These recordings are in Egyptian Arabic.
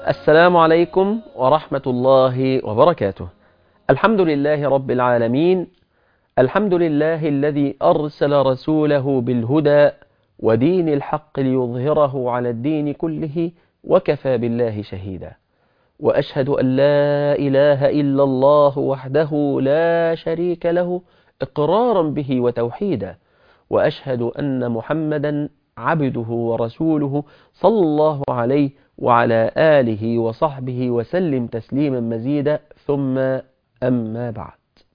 السلام عليكم ورحمة الله وبركاته الحمد لله رب العالمين الحمد لله الذي أرسل رسوله بالهدى ودين الحق ليظهره على الدين كله وكفى بالله شهيدا وأشهد أن لا إله إلا الله وحده لا شريك له إقرارا به وتوحيدا وأشهد أن محمدا عبده ورسوله صلى الله عليه وعلى آله وصحبه وسلم تسليما مزيدا ثم أما بعد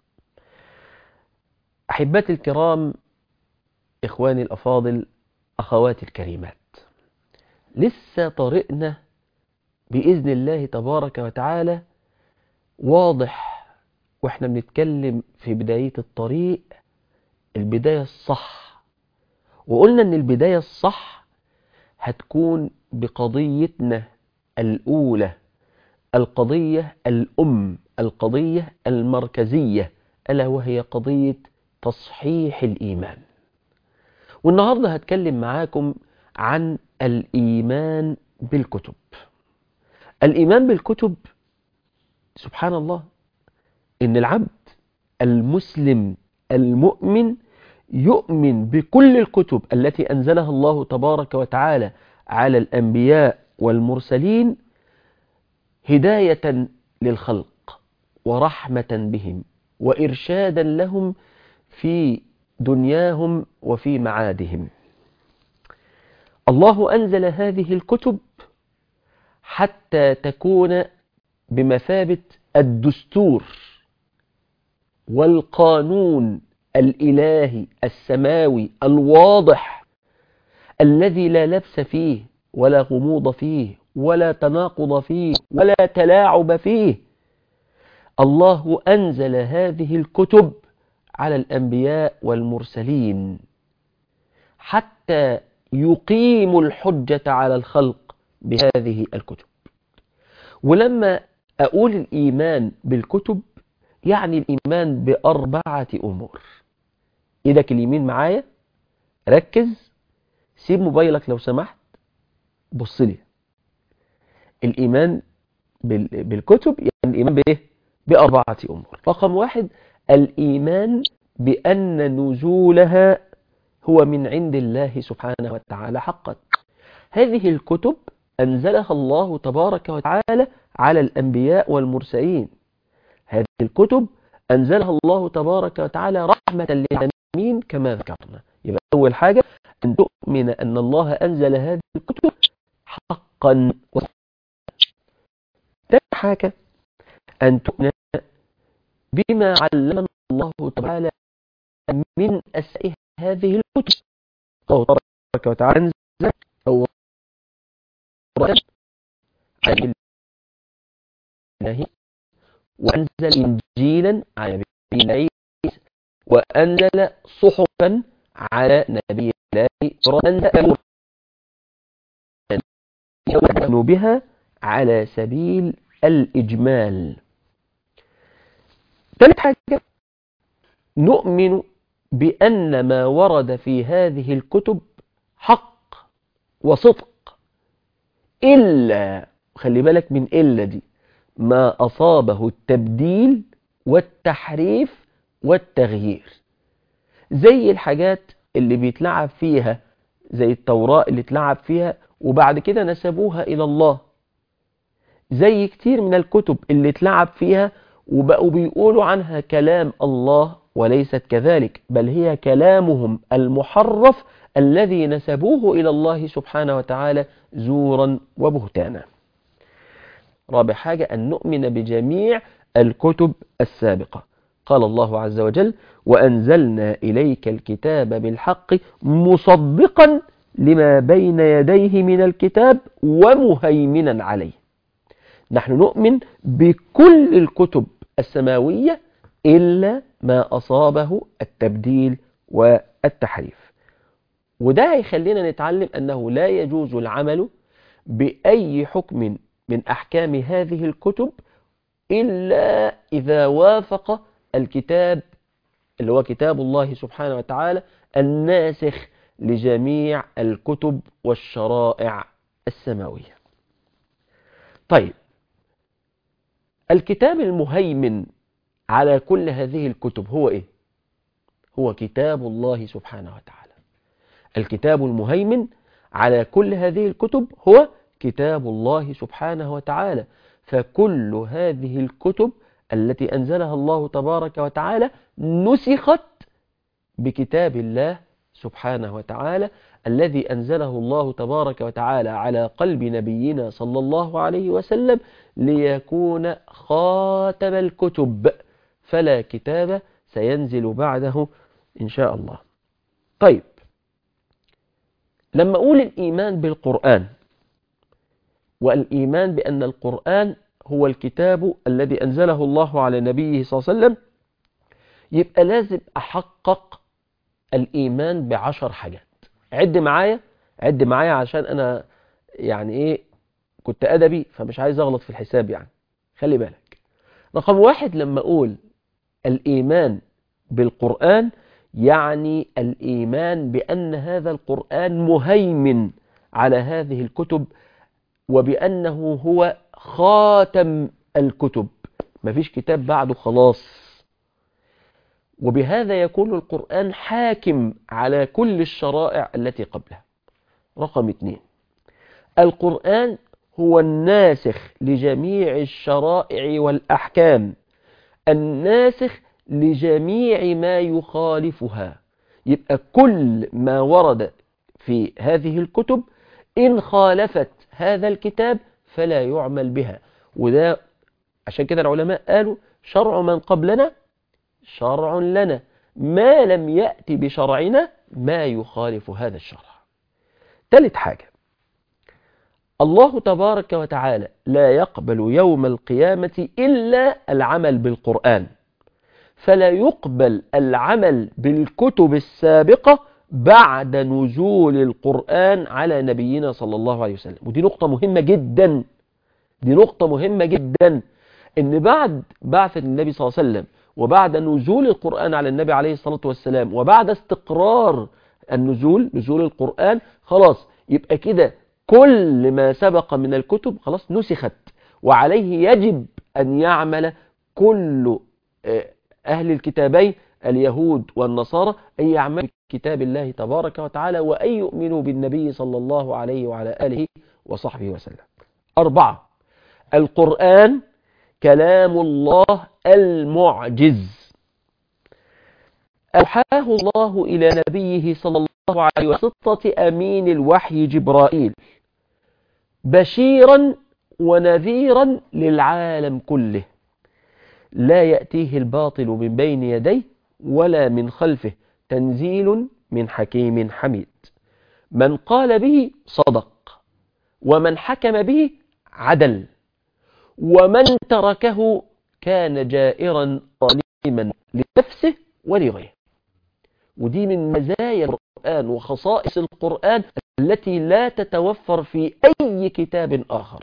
أحبتي الكرام إخواني الأفاضل أخواتي الكريمات لسه طريقنا بإذن الله تبارك وتعالى واضح وإحنا بنتكلم في بداية الطريق البداية الصح وقلنا أن البداية الصح هتكون بقضيتنا الأولى القضية الأم القضية المركزية ألا وهي قضية تصحيح الإيمان والنهاردة هتكلم معاكم عن الإيمان بالكتب الإيمان بالكتب سبحان الله إن العبد المسلم المؤمن يؤمن بكل الكتب التي أنزلها الله تبارك وتعالى على الأنبياء والمرسلين هداية للخلق ورحمة بهم وإرشادا لهم في دنياهم وفي معادهم الله أنزل هذه الكتب حتى تكون بمثابة الدستور والقانون الإلهي السماوي الواضح الذي لا لبس فيه ولا غموض فيه ولا تناقض فيه ولا تلاعب فيه الله أنزل هذه الكتب على الأنبياء والمرسلين حتى يقيم الحجة على الخلق بهذه الكتب ولما أقول الإيمان بالكتب يعني الإيمان بأربعة أمور إيدك اليمين معايا ركز سيب موبايلك لو سمحت بص لي الإيمان بالكتب يعني الإيمان بإيه؟ بأربعة أمور رقم واحد الإيمان بأن نزولها هو من عند الله سبحانه وتعالى حقا هذه الكتب أنزلها الله تبارك وتعالى على الأنبياء والمرسلين هذه الكتب أنزلها الله تبارك وتعالى رحمة للعالمين كما ذكرنا يبقى أول حاجة أن تؤمن أن الله أنزل هذه الكتب حقا ثاني حاجة أن تؤمن بما علمنا الله تعالى من أسئلة هذه الكتب الله تبارك وتعالى أنزل أو عن الله وأنزل إنجيلا على نبي الله وأنزل صحفا على نبي الله وأنزل بها على سبيل الإجمال ثالث حاجة نؤمن بأن ما ورد في هذه الكتب حق وصدق إلا خلي بالك من إلا دي ما أصابه التبديل والتحريف والتغيير زي الحاجات اللي بيتلعب فيها زي التوراة اللي اتلعب فيها وبعد كده نسبوها إلى الله زي كتير من الكتب اللي اتلعب فيها وبقوا بيقولوا عنها كلام الله وليست كذلك بل هي كلامهم المحرف الذي نسبوه إلى الله سبحانه وتعالى زورا وبهتانا رابع حاجة أن نؤمن بجميع الكتب السابقة قال الله عز وجل وأنزلنا إليك الكتاب بالحق مصدقا لما بين يديه من الكتاب ومهيمنا عليه نحن نؤمن بكل الكتب السماوية إلا ما أصابه التبديل والتحريف وده هيخلينا نتعلم أنه لا يجوز العمل بأي حكم من أحكام هذه الكتب إلا إذا وافق الكتاب اللي هو كتاب الله سبحانه وتعالى الناسخ لجميع الكتب والشرائع السماوية طيب الكتاب المهيمن على كل هذه الكتب هو إيه؟ هو كتاب الله سبحانه وتعالى الكتاب المهيمن على كل هذه الكتب هو كتاب الله سبحانه وتعالى فكل هذه الكتب التي أنزلها الله تبارك وتعالى نسخت بكتاب الله سبحانه وتعالى الذي أنزله الله تبارك وتعالى على قلب نبينا صلى الله عليه وسلم ليكون خاتم الكتب فلا كتاب سينزل بعده إن شاء الله طيب لما أقول الإيمان بالقرآن والإيمان بأن القرآن هو الكتاب الذي أنزله الله على نبيه صلى الله عليه وسلم يبقى لازم أحقق الإيمان بعشر حاجات عد معايا عد معايا عشان أنا يعني إيه كنت أدبي فمش عايز أغلط في الحساب يعني خلي بالك رقم واحد لما أقول الإيمان بالقرآن يعني الإيمان بأن هذا القرآن مهيمن على هذه الكتب وبأنه هو خاتم الكتب مفيش كتاب بعده خلاص وبهذا يكون القرآن حاكم على كل الشرائع التي قبله رقم اثنين القرآن هو الناسخ لجميع الشرائع والأحكام الناسخ لجميع ما يخالفها يبقى كل ما ورد في هذه الكتب إن خالفت هذا الكتاب فلا يعمل بها وده عشان كده العلماء قالوا شرع من قبلنا شرع لنا ما لم يأتي بشرعنا ما يخالف هذا الشرع ثالث حاجة الله تبارك وتعالى لا يقبل يوم القيامة إلا العمل بالقرآن فلا يقبل العمل بالكتب السابقة بعد نزول القرآن على نبينا صلى الله عليه وسلم ودي نقطة مهمة جدا دي نقطة مهمة جدا ان بعد بعثة النبي صلى الله عليه وسلم وبعد نزول القرآن على النبي عليه الصلاة والسلام وبعد استقرار النزول نزول القرآن خلاص يبقى كده كل ما سبق من الكتب خلاص نسخت وعليه يجب أن يعمل كل أهل الكتابين اليهود والنصارى أن يعملوا كتاب الله تبارك وتعالى وأن يؤمنوا بالنبي صلى الله عليه وعلى آله وصحبه وسلم أربعة القرآن كلام الله المعجز أوحاه الله إلى نبيه صلى الله عليه وسلم أمين الوحي جبرائيل بشيرا ونذيرا للعالم كله لا يأتيه الباطل من بين يديه ولا من خلفه تنزيل من حكيم حميد من قال به صدق ومن حكم به عدل ومن تركه كان جائرا ظالما لنفسه ولغيره ودي من مزايا القرآن وخصائص القرآن التي لا تتوفر في أي كتاب آخر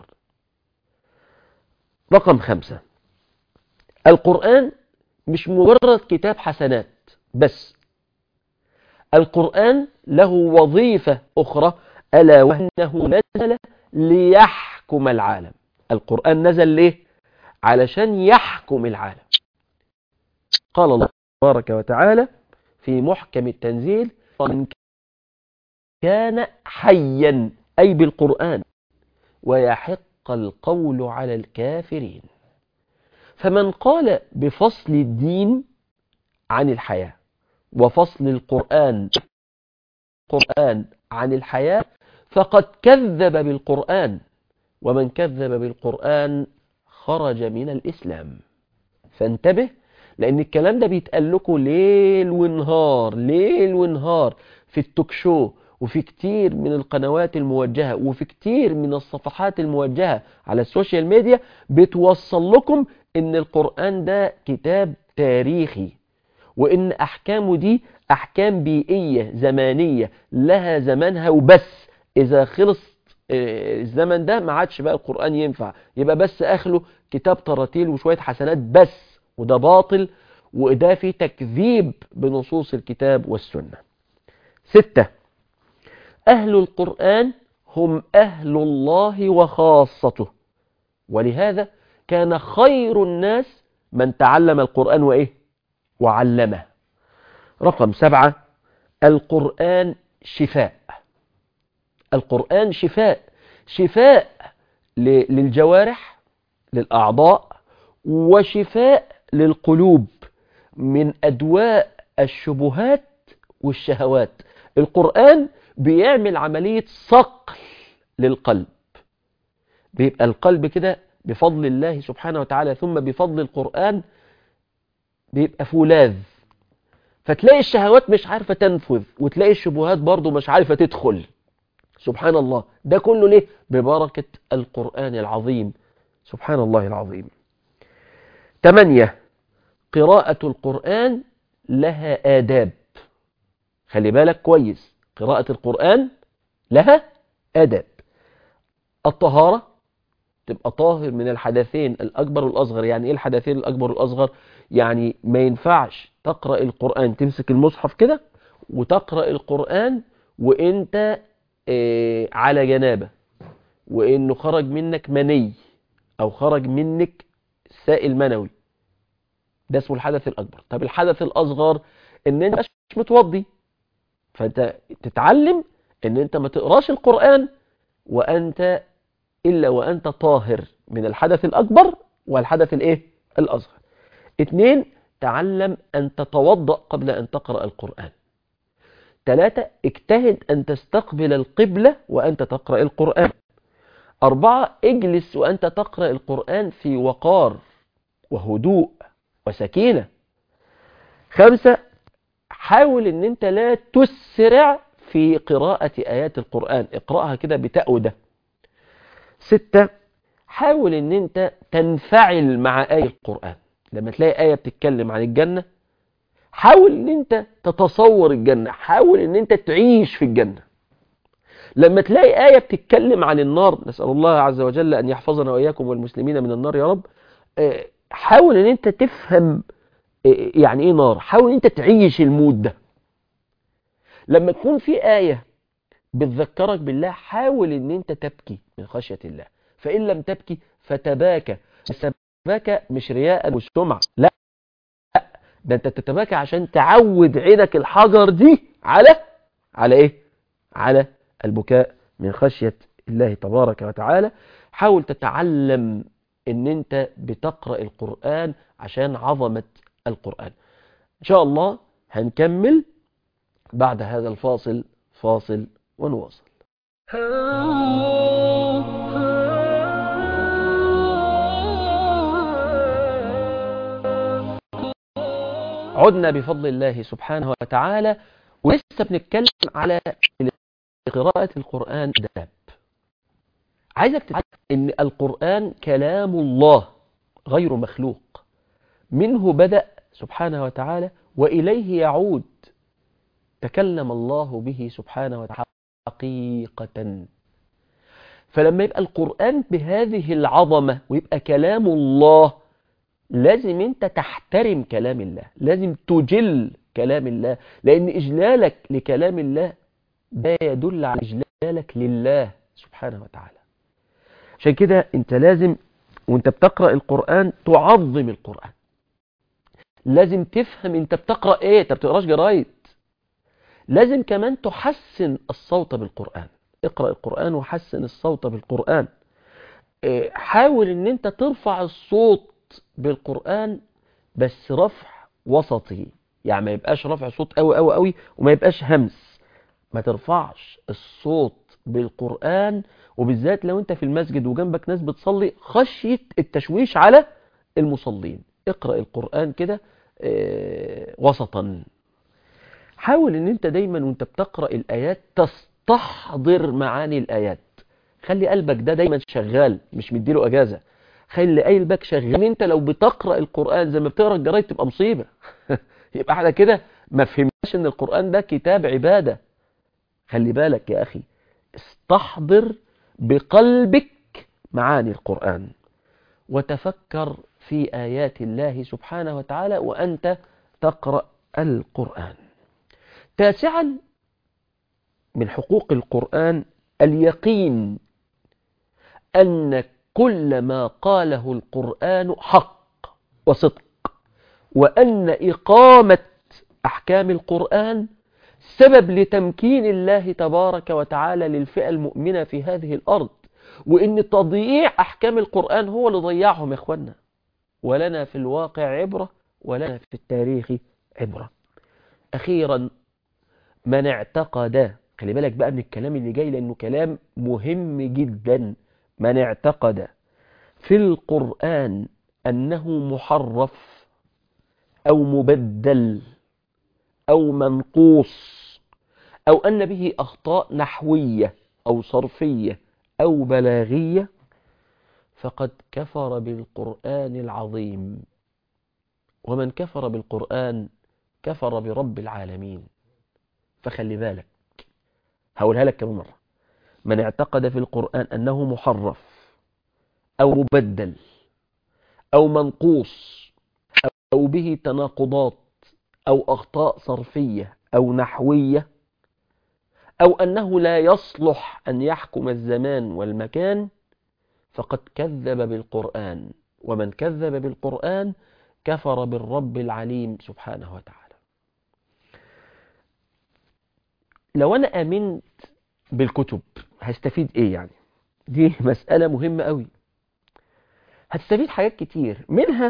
رقم خمسة القرآن مش مجرد كتاب حسنات بس القرآن له وظيفة أخرى ألا وأنه نزل ليحكم العالم القرآن نزل ليه؟ علشان يحكم العالم قال الله تبارك وتعالى في محكم التنزيل من كان حيا أي بالقرآن ويحق القول على الكافرين فمن قال بفصل الدين عن الحياة وفصل القرآن القرآن عن الحياة فقد كذب بالقرآن ومن كذب بالقرآن خرج من الإسلام فانتبه لأن الكلام ده بيتقال لكم ليل ونهار ليل ونهار في التوكشو وفي كتير من القنوات الموجهة وفي كتير من الصفحات الموجهة على السوشيال ميديا بتوصل لكم ان القرآن ده كتاب تاريخي وان احكامه دي احكام بيئية زمانية لها زمانها وبس اذا خلص الزمن ده ما عادش بقى القرآن ينفع يبقى بس اخله كتاب تراتيل وشوية حسنات بس وده باطل وده في تكذيب بنصوص الكتاب والسنة ستة أهل القرآن هم أهل الله وخاصته ولهذا كان خير الناس من تعلم القرآن وإيه وعلمه رقم سبعة القرآن شفاء القرآن شفاء شفاء للجوارح للأعضاء وشفاء للقلوب من أدواء الشبهات والشهوات القرآن بيعمل عملية صقل للقلب بيبقى القلب كده بفضل الله سبحانه وتعالى ثم بفضل القرآن بيبقى فولاذ فتلاقي الشهوات مش عارفة تنفذ وتلاقي الشبهات برضو مش عارفة تدخل سبحان الله ده كله ليه ببركة القرآن العظيم سبحان الله العظيم ثمانية قراءة القرآن لها آداب خلي بالك كويس قراءة القرآن لها آداب الطهارة تبقى طاهر من الحدثين الأكبر والأصغر يعني إيه الحدثين الأكبر والأصغر يعني ما ينفعش تقرأ القرآن تمسك المصحف كده وتقرأ القرآن وإنت اه على جنابة وإنه خرج منك مني أو خرج منك سائل منوي ده اسمه الحدث الأكبر طب الحدث الأصغر إن أنت مش متوضي فأنت تتعلم إن أنت ما تقراش القرآن وأنت إلا وأنت طاهر من الحدث الأكبر والحدث الإيه؟ الأصغر اثنين تعلم أن تتوضأ قبل أن تقرأ القرآن ثلاثة اجتهد أن تستقبل القبلة وأنت تقرأ القرآن أربعة اجلس وأنت تقرأ القرآن في وقار وهدوء وسكينة خمسة حاول أن أنت لا تسرع في قراءة آيات القرآن اقرأها كده بتأودة ستة حاول أن أنت تنفعل مع آية القرآن لما تلاقي آية بتتكلم عن الجنة حاول أن أنت تتصور الجنة حاول أن أنت تعيش في الجنة لما تلاقي آية بتتكلم عن النار نسأل الله عز وجل أن يحفظنا وإياكم والمسلمين من النار يا رب حاول أن أنت تفهم يعني إيه نار حاول أن أنت تعيش المود ده لما تكون في آية بتذكرك بالله حاول أن أنت تبكي من خشية الله فإن لم تبكي فتباكى التباكى مش رياء وسمعة لا ده أنت تتباكى عشان تعود عينك الحجر دي على على إيه على البكاء من خشية الله تبارك وتعالى حاول تتعلم ان انت بتقرأ القرآن عشان عظمة القرآن ان شاء الله هنكمل بعد هذا الفاصل فاصل ونواصل عدنا بفضل الله سبحانه وتعالى ولسه بنتكلم على قراءة القرآن داب عايزك تتعلم ان القرآن كلام الله غير مخلوق منه بدأ سبحانه وتعالى وإليه يعود تكلم الله به سبحانه وتعالى حقيقة فلما يبقى القرآن بهذه العظمة ويبقى كلام الله لازم انت تحترم كلام الله لازم تجل كلام الله لأن إجلالك لكلام الله ده يدل على إجلالك لله سبحانه وتعالى عشان كده انت لازم وانت بتقرأ القرآن تعظم القرآن لازم تفهم انت بتقرأ ايه انت بتقراش جرايد لازم كمان تحسن الصوت بالقرآن اقرأ القرآن وحسن الصوت بالقرآن حاول ان انت ترفع الصوت بالقرآن بس رفع وسطي يعني ما يبقاش رفع صوت قوي قوي قوي وما يبقاش همس ما ترفعش الصوت بالقرآن وبالذات لو انت في المسجد وجنبك ناس بتصلي خشية التشويش على المصلين اقرأ القرآن كده اه وسطا حاول ان انت دايما وانت بتقرأ الآيات تستحضر معاني الآيات خلي قلبك ده دايما شغال مش مديله أجازة خلي قلبك شغال انت لو بتقرأ القرآن زي ما بتقرأ الجرايد تبقى مصيبة يبقى احنا كده ما فهمناش ان القرآن ده كتاب عبادة خلي بالك يا أخي استحضر بقلبك معاني القرآن وتفكر في آيات الله سبحانه وتعالى وأنت تقرأ القرآن تاسعا من حقوق القرآن اليقين أن كل ما قاله القرآن حق وصدق وأن إقامة أحكام القرآن سبب لتمكين الله تبارك وتعالى للفئة المؤمنة في هذه الأرض وإن تضييع أحكام القرآن هو اللي ضيعهم يا إخوانا ولنا في الواقع عبرة ولنا في التاريخ عبرة أخيرا من اعتقد خلي بالك بقى من الكلام اللي جاي لأنه كلام مهم جدا من اعتقد في القرآن أنه محرف أو مبدل أو منقوص أو أن به أخطاء نحوية أو صرفية أو بلاغية فقد كفر بالقرآن العظيم ومن كفر بالقرآن كفر برب العالمين فخلي بالك هقولها لك كم مرة من اعتقد في القرآن أنه محرف أو مبدل أو منقوص أو به تناقضات أو أخطاء صرفية أو نحوية أو أنه لا يصلح أن يحكم الزمان والمكان فقد كذب بالقرآن ومن كذب بالقرآن كفر بالرب العليم سبحانه وتعالى لو أنا أمنت بالكتب هستفيد إيه يعني دي مسألة مهمة قوي هتستفيد حاجات كتير منها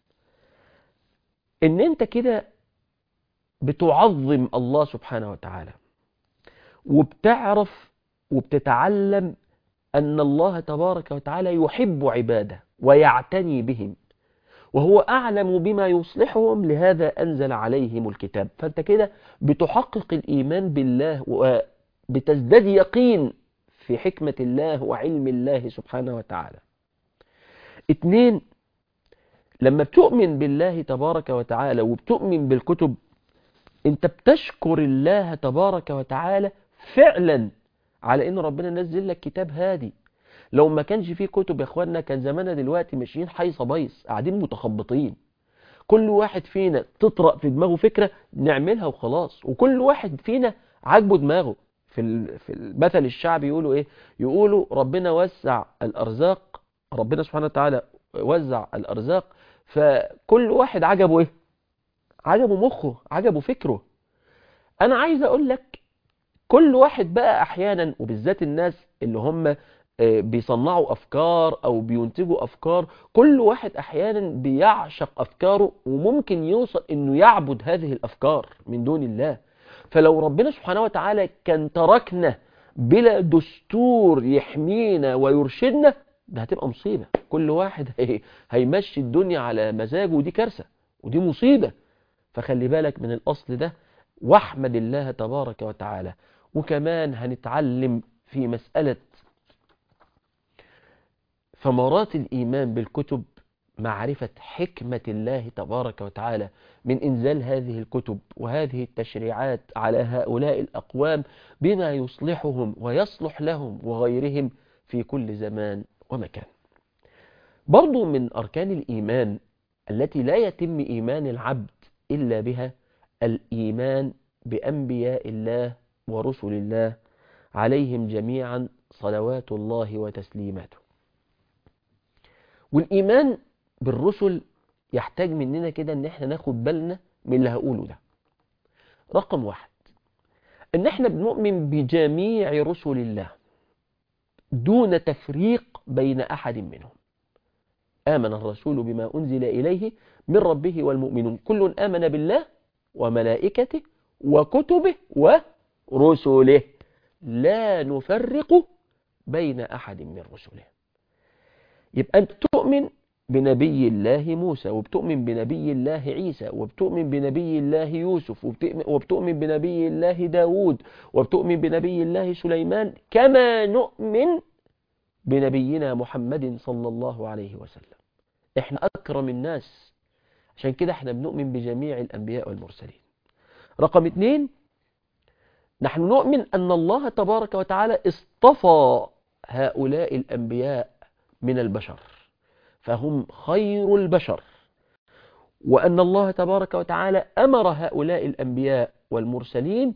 ان انت كده بتعظم الله سبحانه وتعالى وبتعرف وبتتعلم أن الله تبارك وتعالى يحب عباده ويعتني بهم وهو أعلم بما يصلحهم لهذا أنزل عليهم الكتاب فأنت كده بتحقق الإيمان بالله وبتزداد يقين في حكمة الله وعلم الله سبحانه وتعالى اتنين لما بتؤمن بالله تبارك وتعالى وبتؤمن بالكتب انت بتشكر الله تبارك وتعالى فعلا على ان ربنا نزل لك كتاب هادي لو ما كانش فيه كتب يا اخوانا كان زماننا دلوقتي ماشيين حيصه بيص قاعدين متخبطين كل واحد فينا تطرق في دماغه فكره نعملها وخلاص وكل واحد فينا عاجبه دماغه في في المثل الشعبي يقولوا ايه يقولوا ربنا وسع الارزاق ربنا سبحانه وتعالى وزع الارزاق فكل واحد عجبه ايه عجبه مخه عجبه فكره انا عايز اقول لك كل واحد بقى احيانا وبالذات الناس اللي هم بيصنعوا افكار او بينتجوا افكار كل واحد احيانا بيعشق افكاره وممكن يوصل انه يعبد هذه الافكار من دون الله فلو ربنا سبحانه وتعالى كان تركنا بلا دستور يحمينا ويرشدنا ده هتبقى مصيبة كل واحد هي هيمشي الدنيا على مزاجه ودي كارثة ودي مصيبة فخلي بالك من الأصل ده واحمد الله تبارك وتعالى وكمان هنتعلم في مسألة ثمرات الإيمان بالكتب معرفة حكمة الله تبارك وتعالى من إنزال هذه الكتب وهذه التشريعات على هؤلاء الأقوام بما يصلحهم ويصلح لهم وغيرهم في كل زمان ومكان برضو من أركان الإيمان التي لا يتم إيمان العبد إلا بها الإيمان بأنبياء الله ورسل الله عليهم جميعا صلوات الله وتسليماته والإيمان بالرسل يحتاج مننا كده ان احنا ناخد بالنا من اللي هقوله ده رقم واحد ان احنا بنؤمن بجميع رسل الله دون تفريق بين أحد منهم آمن الرسول بما أنزل إليه من ربه والمؤمنون كل آمن بالله وملائكته وكتبه ورسله لا نفرق بين أحد من رسله يبقى أنت تؤمن بنبي الله موسى وبتؤمن بنبي الله عيسى وبتؤمن بنبي الله يوسف وبتؤمن بنبي الله داود وبتؤمن بنبي الله سليمان كما نؤمن بنبينا محمد صلى الله عليه وسلم احنا أكرم الناس عشان كده احنا بنؤمن بجميع الأنبياء والمرسلين رقم اثنين نحن نؤمن أن الله تبارك وتعالى اصطفى هؤلاء الأنبياء من البشر فهم خير البشر وأن الله تبارك وتعالى أمر هؤلاء الأنبياء والمرسلين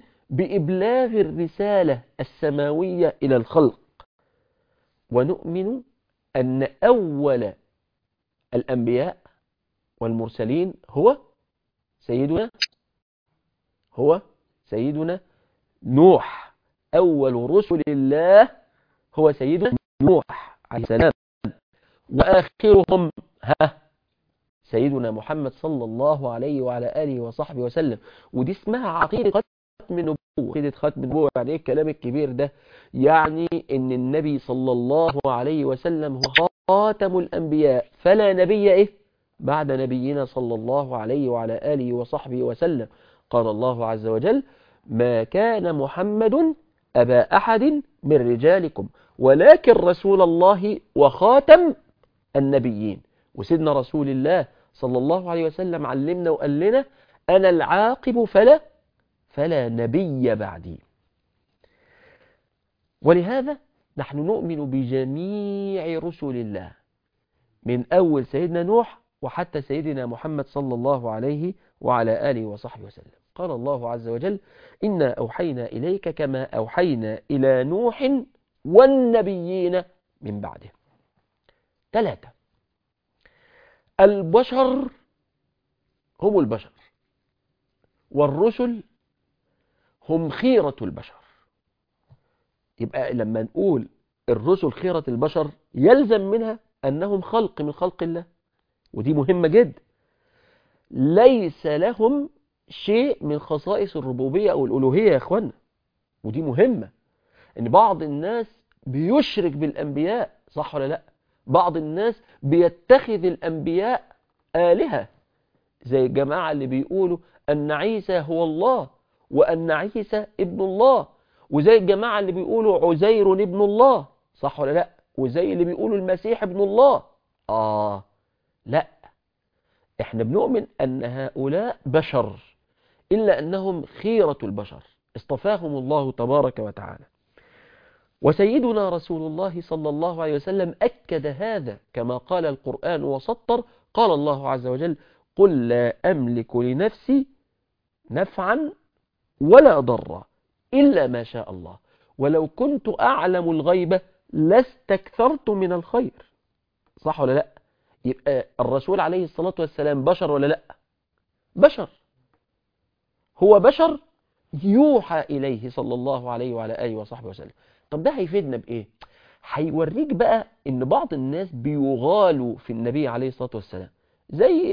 بإبلاغ الرسالة السماوية إلى الخلق ونؤمن أن أول الأنبياء والمرسلين هو سيدنا هو سيدنا نوح أول رسل الله هو سيدنا نوح عليه السلام وآخرهم ها سيدنا محمد صلى الله عليه وعلى آله وصحبه وسلم ودي اسمها عقيدة ختم النبوة عقيدة ختم النبوة يعني ايه الكلام الكبير ده يعني ان النبي صلى الله عليه وسلم هو خاتم الأنبياء فلا نبي ايه بعد نبينا صلى الله عليه وعلى آله وصحبه وسلم قال الله عز وجل ما كان محمد أبا أحد من رجالكم ولكن رسول الله وخاتم النبيين وسيدنا رسول الله صلى الله عليه وسلم علمنا وقال لنا أنا العاقب فلا فلا نبي بعدي ولهذا نحن نؤمن بجميع رسل الله من أول سيدنا نوح وحتى سيدنا محمد صلى الله عليه وعلى آله وصحبه وسلم قال الله عز وجل إنا أوحينا إليك كما أوحينا إلى نوح والنبيين من بعده ثلاثة البشر هم البشر والرسل هم خيرة البشر يبقى لما نقول الرسل خيرة البشر يلزم منها أنهم خلق من خلق الله ودي مهمة جدا ليس لهم شيء من خصائص الربوبية أو الألوهية يا أخوانا ودي مهمة إن بعض الناس بيشرك بالأنبياء صح ولا لا بعض الناس بيتخذ الأنبياء آلهة زي الجماعة اللي بيقولوا أن عيسى هو الله وأن عيسى ابن الله وزي الجماعة اللي بيقولوا عزير ابن الله صح ولا لا وزي اللي بيقولوا المسيح ابن الله آه لا احنا بنؤمن أن هؤلاء بشر إلا أنهم خيرة البشر اصطفاهم الله تبارك وتعالى وسيدنا رسول الله صلى الله عليه وسلم أكد هذا كما قال القرآن وسطر قال الله عز وجل قل لا أملك لنفسي نفعا ولا ضرا إلا ما شاء الله ولو كنت أعلم الغيبة لاستكثرت من الخير صح ولا لا يبقى الرسول عليه الصلاة والسلام بشر ولا لا بشر هو بشر يوحى إليه صلى الله عليه وعلى آله وصحبه وسلم طب ده هيفيدنا بإيه هيوريك بقى ان بعض الناس بيغالوا في النبي عليه الصلاة والسلام زي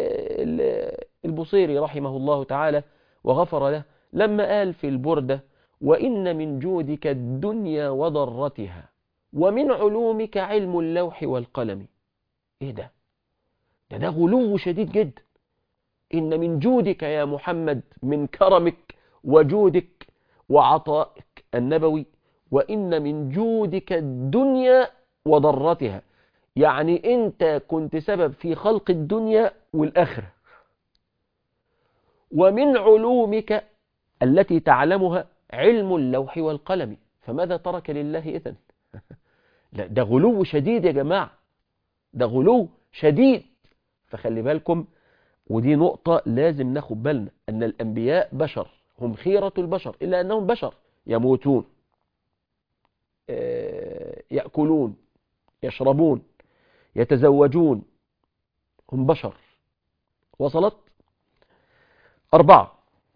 البصيري رحمه الله تعالى وغفر له لما قال في البردة وإن من جودك الدنيا وضرتها ومن علومك علم اللوح والقلم ايه ده ده ده غلو شديد جدا إن من جودك يا محمد من كرمك وجودك وعطائك النبوي وإن من جودك الدنيا وضرتها يعني أنت كنت سبب في خلق الدنيا والآخرة ومن علومك التي تعلمها علم اللوح والقلم فماذا ترك لله إذن لا ده غلو شديد يا جماعة ده غلو شديد فخلي بالكم ودي نقطة لازم ناخد بالنا أن الأنبياء بشر هم خيرة البشر إلا أنهم بشر يموتون يأكلون يشربون يتزوجون هم بشر وصلت أربعة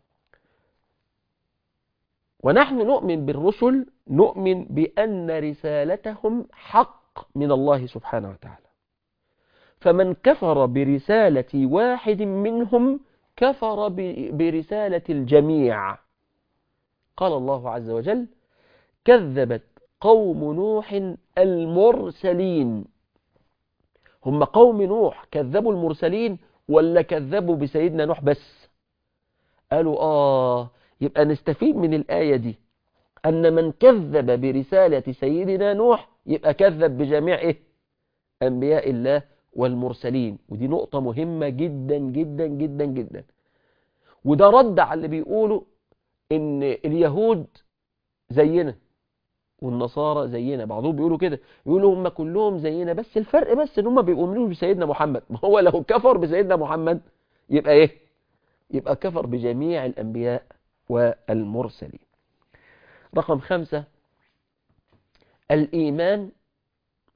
ونحن نؤمن بالرسل نؤمن بأن رسالتهم حق من الله سبحانه وتعالى فمن كفر برسالة واحد منهم كفر برسالة الجميع قال الله عز وجل كذبت قوم نوح المرسلين هم قوم نوح كذبوا المرسلين ولا كذبوا بسيدنا نوح بس قالوا آه يبقى نستفيد من الآية دي أن من كذب برسالة سيدنا نوح يبقى كذب بجميع إيه؟ أنبياء الله والمرسلين ودي نقطة مهمة جدا جدا جدا جدا وده رد على اللي بيقولوا إن اليهود زينا والنصارى زينا بعضهم بيقولوا كده يقولوا هم كلهم زينا بس الفرق بس ان هم بيؤمنوا بسيدنا محمد ما هو لو كفر بسيدنا محمد يبقى ايه يبقى كفر بجميع الانبياء والمرسلين رقم خمسة الإيمان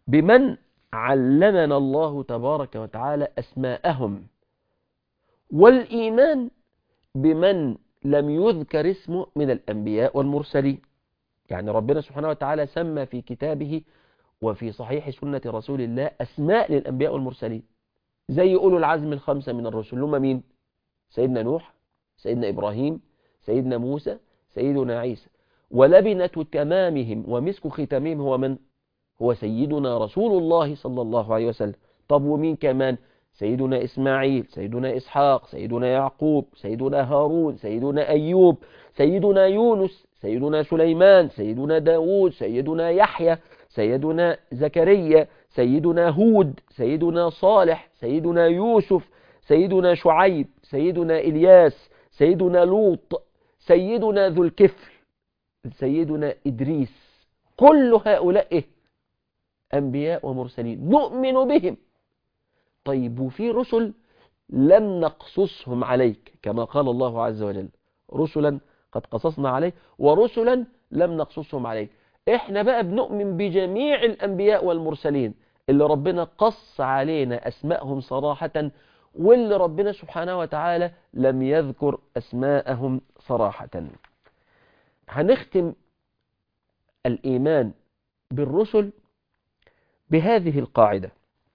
بمن علمنا الله تبارك وتعالى أسماءهم والإيمان بمن لم يذكر اسمه من الأنبياء والمرسلين يعني ربنا سبحانه وتعالى سمى في كتابه وفي صحيح سنة رسول الله أسماء للأنبياء والمرسلين زي أولو العزم الخمسة من الرسل هم مين؟ سيدنا نوح سيدنا إبراهيم سيدنا موسى سيدنا عيسى ولبنة تمامهم ومسك ختامهم هو من؟ هو سيدنا رسول الله صلى الله عليه وسلم طب ومين كمان؟ سيدنا إسماعيل سيدنا إسحاق سيدنا يعقوب سيدنا هارون سيدنا أيوب سيدنا يونس سيدنا سليمان سيدنا داود سيدنا يحيى سيدنا زكريا سيدنا هود سيدنا صالح سيدنا يوسف سيدنا شعيب سيدنا إلياس سيدنا لوط سيدنا ذو الكفل سيدنا إدريس كل هؤلاء إيه؟ أنبياء ومرسلين نؤمن بهم طيب وفي رسل لم نقصصهم عليك كما قال الله عز وجل رسلا قد قصصنا عليك ورسلا لم نقصصهم عليك احنا بقى بنؤمن بجميع الأنبياء والمرسلين اللي ربنا قص علينا أسماءهم صراحة واللي ربنا سبحانه وتعالى لم يذكر أسماءهم صراحة هنختم الإيمان بالرسل بهذه القاعدة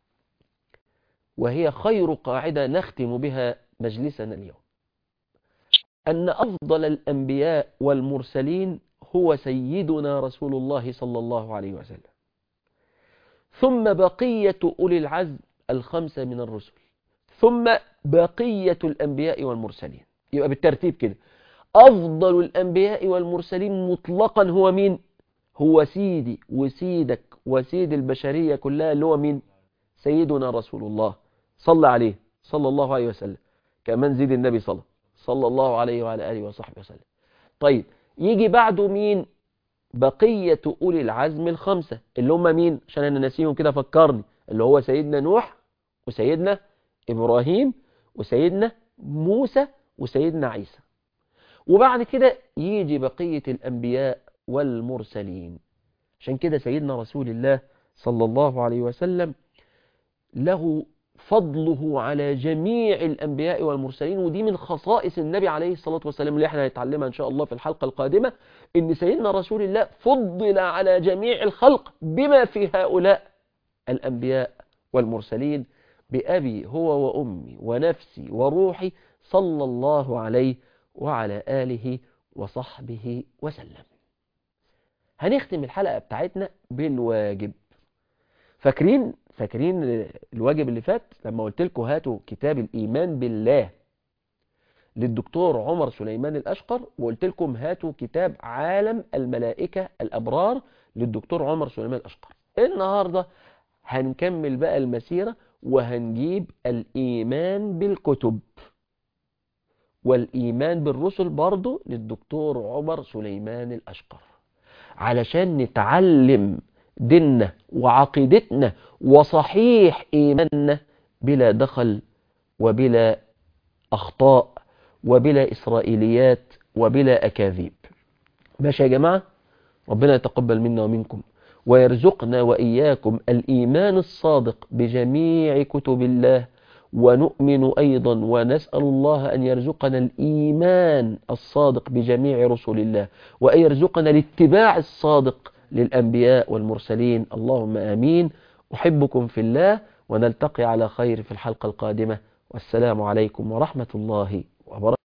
وهي خير قاعدة نختم بها مجلسنا اليوم أن أفضل الأنبياء والمرسلين هو سيدنا رسول الله صلى الله عليه وسلم ثم بقية أولي العزم الخمسة من الرسل ثم بقية الأنبياء والمرسلين يبقى بالترتيب كده أفضل الأنبياء والمرسلين مطلقا هو مين هو سيدي وسيدك وسيد البشرية كلها اللي هو مين سيدنا رسول الله صلى عليه صلى الله عليه وسلم كمان زيد النبي صلى صلى الله عليه وعلى آله وصحبه وسلم طيب يجي بعده مين بقية أولي العزم الخمسة اللي هم مين عشان أنا ناسيهم كده فكرني اللي هو سيدنا نوح وسيدنا إبراهيم وسيدنا موسى وسيدنا عيسى وبعد كده يجي بقية الأنبياء والمرسلين عشان كده سيدنا رسول الله صلى الله عليه وسلم له فضله على جميع الأنبياء والمرسلين ودي من خصائص النبي عليه الصلاة والسلام اللي احنا هنتعلمها إن شاء الله في الحلقة القادمة إن سيدنا رسول الله فضل على جميع الخلق بما في هؤلاء الأنبياء والمرسلين بأبي هو وأمي ونفسي وروحي صلى الله عليه وعلى آله وصحبه وسلم هنختم الحلقة بتاعتنا بالواجب فاكرين فاكرين الواجب اللي فات لما قلت لكم هاتوا كتاب الإيمان بالله للدكتور عمر سليمان الأشقر وقلت لكم هاتوا كتاب عالم الملائكة الأبرار للدكتور عمر سليمان الأشقر النهاردة هنكمل بقى المسيرة وهنجيب الإيمان بالكتب والإيمان بالرسل برضو للدكتور عمر سليمان الأشقر علشان نتعلم ديننا وعقيدتنا وصحيح إيماننا بلا دخل وبلا أخطاء وبلا إسرائيليات وبلا أكاذيب ماشي يا جماعة ربنا يتقبل منا ومنكم ويرزقنا وإياكم الإيمان الصادق بجميع كتب الله ونؤمن أيضا ونسأل الله أن يرزقنا الإيمان الصادق بجميع رسل الله وأن يرزقنا الاتباع الصادق للأنبياء والمرسلين اللهم آمين أحبكم في الله ونلتقي على خير في الحلقة القادمة والسلام عليكم ورحمة الله وبركاته